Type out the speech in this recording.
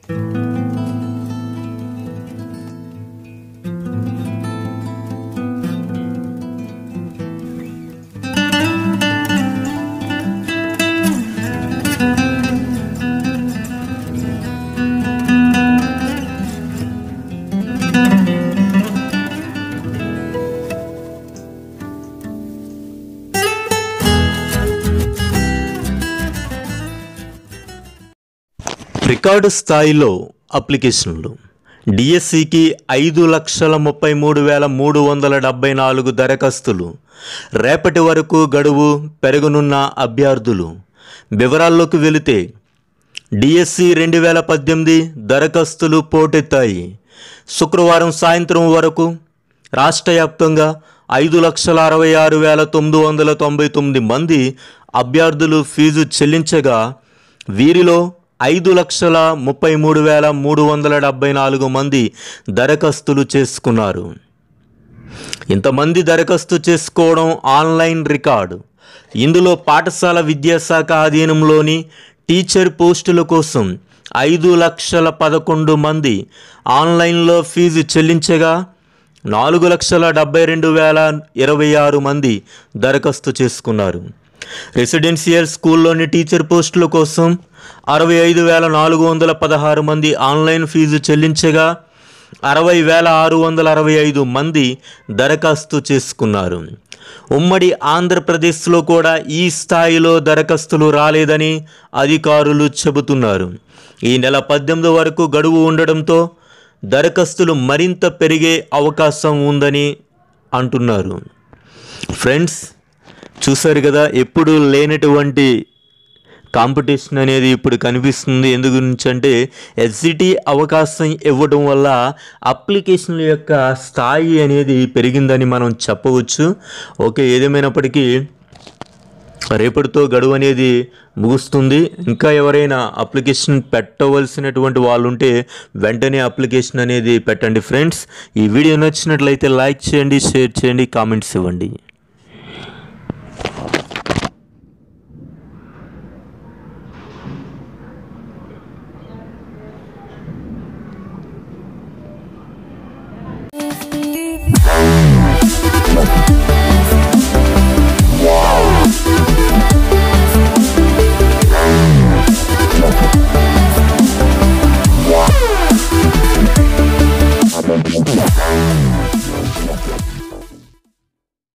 record స్థాయిలో అప్లికేషన్లు డిఎస్సికి ఐదు లక్షల ముప్పై మూడు వేల మూడు వందల డెబ్బై నాలుగు దరఖాస్తులు రేపటి వరకు గడువు పెరగనున్న అభ్యర్థులు వివరాల్లోకి వెళితే డిఎస్సి రెండు వేల పద్దెనిమిది దరఖాస్తులు పోటెత్తాయి శుక్రవారం సాయంత్రం వరకు రాష్ట్ర వ్యాప్తంగా ఐదు లక్షల అరవై ఆరు వేల తొమ్మిది వందల తొంభై తొమ్మిది మంది అభ్యర్థులు ఫీజు చెల్లించగా వీరిలో ఐదు లక్షల ముప్పై మూడు వేల మూడు వందల డెబ్బై నాలుగు మంది దరఖాస్తులు చేసుకున్నారు ఇంతమంది దరఖాస్తు చేసుకోవడం ఆన్లైన్ రికార్డు ఇందులో పాఠశాల విద్యాశాఖ ఆధీనంలోని టీచర్ పోస్టుల కోసం ఐదు లక్షల పదకొండు మంది ఆన్లైన్లో ఫీజు చెల్లించగా నాలుగు లక్షల డెబ్బై రెండు వేల ఇరవై ఆరు మంది దరఖాస్తు చేసుకున్నారు రెసిడెన్షియల్ స్కూల్లోని టీచర్ పోస్టుల కోసం అరవై ఐదు వేల నాలుగు వందల పదహారు మంది ఆన్లైన్ ఫీజు చెల్లించగా అరవై వేల ఆరు వందల అరవై ఐదు మంది దరఖాస్తు చేసుకున్నారు ఉమ్మడి ఆంధ్రప్రదేశ్లో కూడా ఈ స్థాయిలో దరఖాస్తులు రాలేదని అధికారులు చెబుతున్నారు ఈ నెల పద్దెనిమిది వరకు గడువు ఉండడంతో దరఖాస్తులు మరింత పెరిగే అవకాశం ఉందని అంటున్నారు ఫ్రెండ్స్ చూసారు కదా ఎప్పుడు లేనటువంటి కాంపిటీషన్ అనేది ఇప్పుడు కనిపిస్తుంది ఎందు గురించి అంటే ఎస్జిటి అవకాశం ఇవ్వడం వల్ల అప్లికేషన్ల యొక్క స్థాయి అనేది పెరిగిందని మనం చెప్పవచ్చు ఓకే ఏదేమైనప్పటికీ రేపటితో గడువు అనేది ముగుస్తుంది ఇంకా ఎవరైనా అప్లికేషన్ పెట్టవలసినటువంటి వాళ్ళు ఉంటే వెంటనే అప్లికేషన్ అనేది పెట్టండి ఫ్రెండ్స్ ఈ వీడియో నచ్చినట్లయితే లైక్ చేయండి షేర్ చేయండి కామెంట్స్ ఇవ్వండి